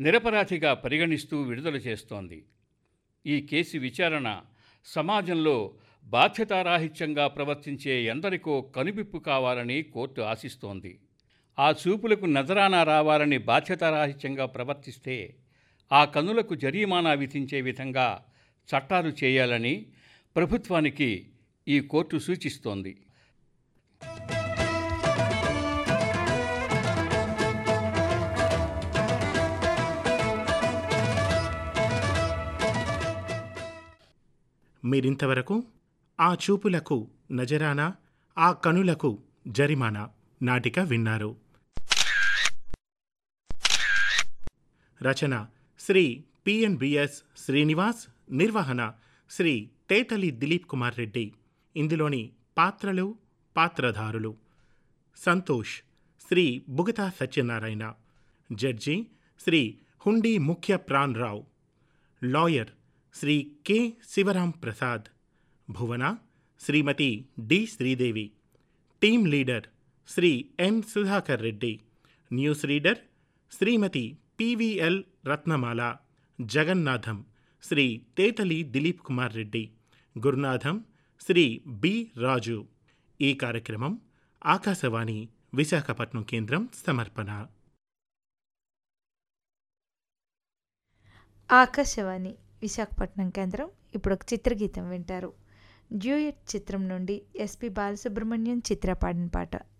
నిరపరాధిగా పరిగణిస్తూ విడుదల చేస్తోంది ఈ కేసు విచారణ సమాజంలో బాధ్యతారాహిత్యంగా ప్రవర్తించే ఎందరికో కనువిప్పు కావాలని కోర్టు ఆశిస్తోంది ఆ చూపులకు నజరానా రావాలని బాధ్యతారాహిత్యంగా ప్రవర్తిస్తే ఆ కనులకు జరీమానా విధించే విధంగా చట్టాలు చేయాలని ప్రభుత్వానికి ఈ కోర్టు సూచిస్తోంది మీరింతవరకు ఆ చూపులకు నజరానా ఆ కనులకు జరిమానా నాటిక విన్నారు రచన శ్రీ పిఎన్బిఎస్ శ్రీనివాస్ నిర్వహణ శ్రీ తేటలి దిలీప్ కుమార్ రెడ్డి ఇందులోని పాత్రలు పాత్రధారులు సంతోష్ శ్రీ బుగతా సత్యనారాయణ జడ్జి శ్రీ హుండీ ముఖ్య Pran Rao lawyer Shri K Sivaram Prasad Bhuvana Srimati D Sridevi team leader Shri N Sudhakar Reddy news reader Srimati PVL Ratnamala Jagannatham Shri Tetali Dilip Kumar Reddy Gurunatham Shri B Raju ఈ కార్యక్రమం ఆకాశవాణి విశాఖపట్నం కేంద్రం సమర్పణ ఆకాశవాణి విశాఖపట్నం కేంద్రం ఇప్పుడు ఒక చిత్రగీతం వింటారు డ్యూయట్ చిత్రం నుండి ఎస్పి బాలసుబ్రహ్మణ్యం చిత్ర పాడిన పాట